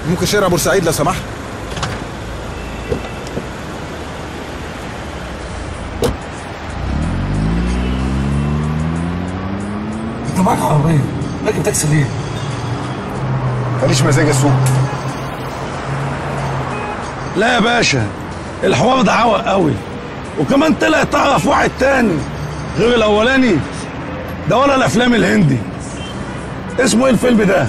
ممكن شارع بورسعيد لو سمحت انت معاك عربيه راكب تاكسي ليه؟ ماليش مزاج اسوق لا يا باشا الحوار ده عوق قوي وكمان طلع تعرف واحد تاني غير الاولاني ده ولا الافلام الهندي اسمه ايه الفيلم ده؟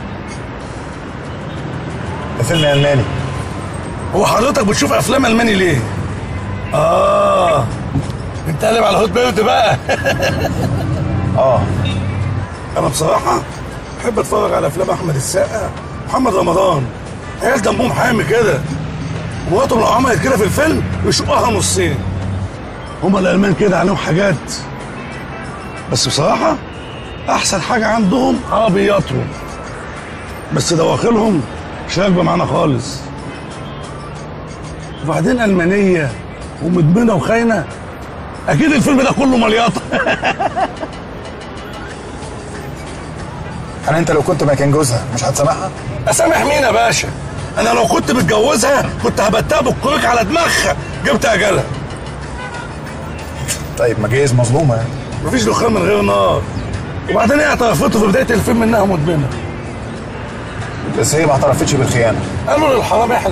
ده فيلم الماني هو حضرتك بتشوف افلام الماني ليه؟ اه انت قالب على هوت بيرد بقى اه انا بصراحه بحب اتفرج على افلام احمد السقا محمد رمضان عيال دمهم حامي كده مراتهم لو عملت كده في الفيلم يشقها نصين هما الالمان كده عليهم حاجات بس بصراحه احسن حاجه عندهم عربياتهم بس دواخلهم مش راكبه معانا خالص وبعدين المانيه ومدمنه وخاينه اكيد الفيلم ده كله مليطه يعني انت لو كنت مكان جوزها مش هتسامحها اسامح مين يا باشا انا لو كنت متجوزها كنت هبتها بالكويك على دماغها جبت اجلها طيب ما جايز مظلومه يعني مفيش دخان من غير نار وبعدين هي اعترفته في بدايه الفيلم انها مدمنه بس هي ما اعترفتش بالخيانه قالوا للحرام يحلف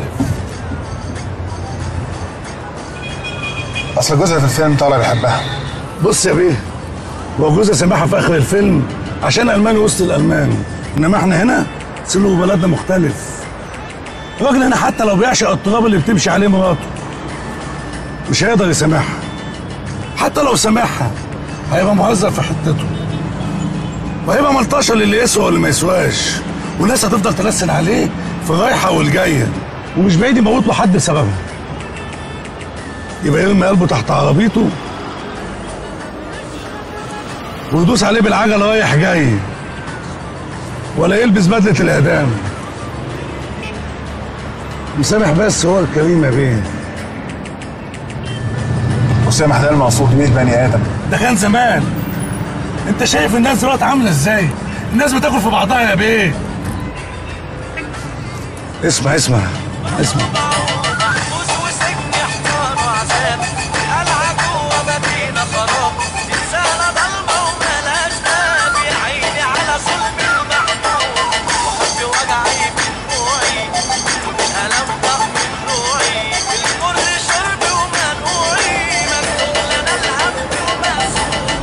اصل جوزها في الفيلم طالع بيحبها بص يا بيه هو جوزها سامحها في اخر الفيلم عشان الماني وسط الالمان انما احنا هنا سلوك بلدنا مختلف الراجل هنا حتى لو بيعشق التراب اللي بتمشي عليه مراته مش هيقدر يسامحها حتى لو سامحها هيبقى مهزأ في حتته وهيبقى ملطشه للي يسوى واللي ما يسواش والناس هتفضل تلسن عليه في الرايحه والجايه ومش بعيد يموت له حد بسببها يبقى يرمي قلبه تحت عربيته ويدوس عليه بالعجل رايح جاي ولا يلبس بدلة الإعدام مسامح بس هو الكريم يا بيه مسامح ده المقصود بيه بني ادم ده كان زمان انت شايف الناس دلوقتي عامله ازاي الناس بتاكل في بعضها يا بيه اسمع اسمع اسمع محبوس وسجن احتار وعذاب قلعة جوه مدينة خراب رسالة ضلمة وملاش باب يا عيني على ظلم المحبوب وحبي وجعي بدموعي والألم ضخم ضلوعي الكل شرب ومنقوعي مكتوب لنا الهم ومقسوم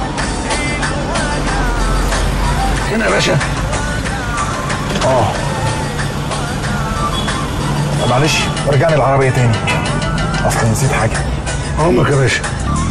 هنا يا باشا اه طب معلش رجعني العربيه تاني اصل نسيت حاجه عمرك يا باشا